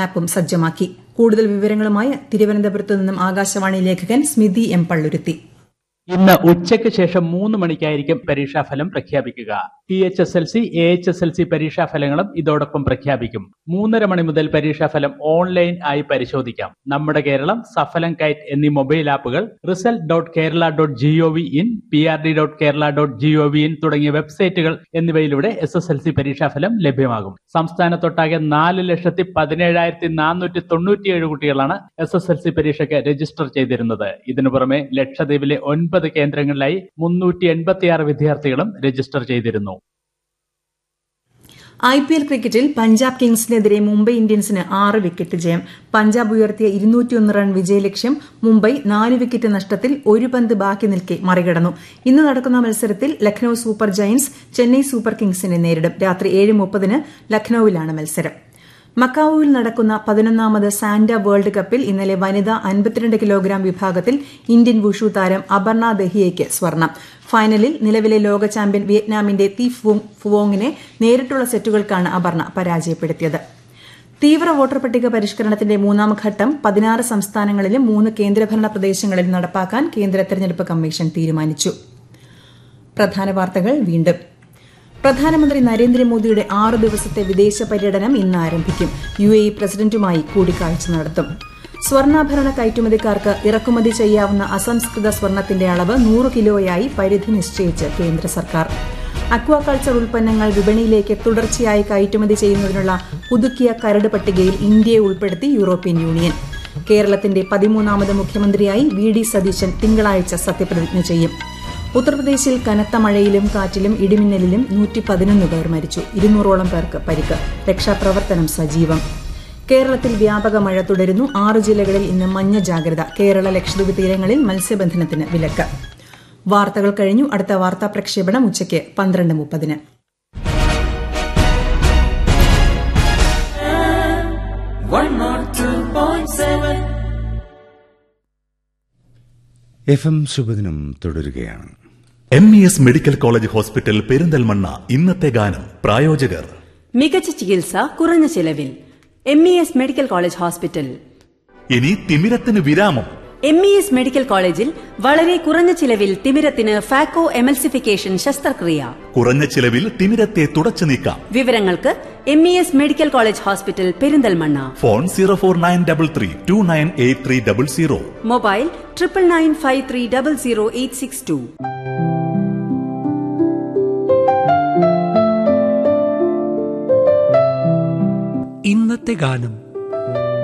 ആപ്പും സജ്ജമാക്കി കൂടുതൽ വിവരങ്ങളുമായി തിരുവനന്തപുരത്ത് നിന്നും ആകാശവാണി ലേഖകൻ സ്മിതി എം പള്ളുരുത്തി ഇന്ന് ഉച്ചയ്ക്ക് ശേഷം മൂന്ന് മണിക്കായിരിക്കും പരീക്ഷാഫലം പ്രഖ്യാപിക്കുക T H S L C A H S L C പരീക്ഷാഫലങ്ങളും ഇതോടൊപ്പം പ്രഖ്യാപിക്കും മൂന്നര മണി മുതൽ പരീക്ഷാഫലം ഓൺലൈൻ ആയി പരിശോധിക്കാം നമ്മുടെ കേരളം സഫലം കൈറ്റ് എന്നീ മൊബൈൽ ആപ്പുകൾ result dot Kerala dot G O V in P R D dot Kerala dot G O V in തുടങ്ങിയ വെബ്സൈറ്റുകൾ എന്നിവയിലൂടെ എസ് എസ് എൽ സി പരീക്ഷാഫലം ലഭ്യമാകും സംസ്ഥാനത്തൊട്ടാകെ നാല് ലക്ഷത്തി പതിനേഴായിരത്തി നാനൂറ്റി തൊണ്ണൂറ്റിയേഴ് കുട്ടികളാണ് എസ് എസ് എൽ സി പരീക്ഷയ്ക്ക് രജിസ്റ്റർ ചെയ്തിരുന്നത് ഇതിനു പുറമെ ലക്ഷദ്വീപിലെ ഒൻപത് കേന്ദ്രങ്ങളിലായി മുന്നൂറ്റി എൺപത്തിയാറ് വിദ്യാർത്ഥികളും രജിസ്റ്റർ ചെയ്തിരുന്നു ഐ പി എൽ ക്രിക്കറ്റിൽ പഞ്ചാബ് കിങ്സിനെതിരെ മുംബൈ ഇന്ത്യൻസിന് ആറ് വിക്കറ്റ് ജയം പഞ്ചാബ് ഉയർത്തിയ ഇരുന്നൂറ്റിയൊന്ന് റൺ വിജയലക്ഷ്യം മുംബൈ നാല് വിക്കറ്റ് നഷ്ടത്തിൽ ഒരു പന്ത് ബാക്കി നിൽക്കെ മറികടന്നു ഇന്ന് നടക്കുന്ന മത്സരത്തിൽ Lucknow super giants Chennai super കിങ്സിനെ നേരിടും രാത്രി ഏഴ് മുപ്പതിന് ലക്നൌവിലാണ് മത്സരം മക്കാവുവിൽ നടക്കുന്ന പതിനൊന്നാമത് സാന്റ വേൾഡ് കപ്പിൽ ഇന്നലെ വനിതാ അൻപത്തിരണ്ട് കിലോഗ്രാം വിഭാഗത്തിൽ ഇന്ത്യൻ വുഷു താരം അപർണ ദഹിയയ്ക്ക് സ്വർണം ഫൈനലിൽ നിലവിലെ ലോക ചാമ്പ്യൻ വിയറ്റ്നാമിന്റെ തി ഫുവോങ്ങിനെ നേരിട്ടുള്ള സെറ്റുകൾക്കാണ് അപർണ പരാജയപ്പെടുത്തിയത് തീവ്ര വോട്ടർ പട്ടിക പരിഷ്കരണത്തിന്റെ മൂന്നാം ഘട്ടം പതിനാറ് സംസ്ഥാനങ്ങളിലും മൂന്ന് കേന്ദ്രഭരണ പ്രദേശങ്ങളിലും നടപ്പാക്കാൻ കേന്ദ്ര തെരഞ്ഞെടുപ്പ് കമ്മീഷൻ തീരുമാനിച്ചു പ്രധാന വാർത്തകൾ വീണ്ടും പ്രധാനമന്ത്രി നരേന്ദ്രമോദിയുടെ ആറ് ദിവസത്തെ വിദേശ പര്യടനം ഇന്ന് ആരംഭിക്കും യു എ ഇ പ്രസിഡന്റുമായി കൂടിക്കാഴ്ച നടത്തും സ്വർണ്ണാഭരണ കയറ്റുമതിക്കാർക്ക് ഇറക്കുമതി ചെയ്യാവുന്ന അസംസ്കൃത സ്വർണത്തിന്റെ അളവ് നൂറ് കിലോയായി പരിധി നിശ്ചയിച്ച് കേന്ദ്ര സർക്കാർ അക്വാകൾച്ചർ ഉൽപ്പന്നങ്ങൾ വിപണിയിലേക്ക് തുടർച്ചയായി കയറ്റുമതി ചെയ്യുന്നതിനുള്ള പുതുക്കിയ കരട് പട്ടികയിൽ ഇന്ത്യയെ ഉൾപ്പെടുത്തി യൂറോപ്യൻ യൂണിയൻ കേരളത്തിന്റെ പതിമൂന്നാമത് മുഖ്യമന്ത്രിയായി വി ഡി സതീശൻ തിങ്കളാഴ്ച സത്യപ്രതിജ്ഞ ചെയ്യും ഉത്തർപ്രദേശിൽ കനത്ത മഴയിലും കാറ്റിലും ഇടിമിന്നലിലും നൂറ്റി പതിനൊന്ന് പേർ മരിച്ചു ഇരുന്നൂറോളം പേർക്ക് പരിക്ക് രക്ഷാപ്രവർത്തനം സജീവം കേരളത്തിൽ വ്യാപക മഴ തുടരുന്നു ആറ് ജില്ലകളിൽ ഇന്ന് മഞ്ഞ ജാഗ്രത കേരള ലക്ഷദ്വീപ് തീരങ്ങളിൽ മത്സ്യബന്ധനത്തിന് വിലക്ക് വാർത്തകൾ കഴിഞ്ഞു അടുത്ത വാർത്താ പ്രക്ഷേപണം ഉച്ചയ്ക്ക് പന്ത്രണ്ട് മുപ്പതിന് എഫ് എം ശുഭദിനം തുടരുകയാണ് M E S medical college hospital Perinthalmanna ഇന്നത്തെ ഗാനം പ്രായോജകർ മികച്ച ചികിത്സ കുറഞ്ഞ ചിലവിൽ M E S medical college hospital ഇനി തിമിരത്തിന് വിരാമം എം ഇ എസ് മെഡിക്കൽ കോളേജിൽ വളരെ കുറഞ്ഞ ചിലവിൽ തിമിരത്തിന് ഫാക്കോ എമൽസിഫിക്കേഷൻ ശസ്ത്രക്രിയ കുറഞ്ഞ ചിലവിൽ തിമിരത്തെ തുടച്ചു നീക്കാം വിവരങ്ങൾക്ക് M E S medical college hospital Perinthalmanna phone zero four nine double three two nine eight three double zero mobile triple nine five three double zero eight six two ഇന്നത്തെ ഗാനം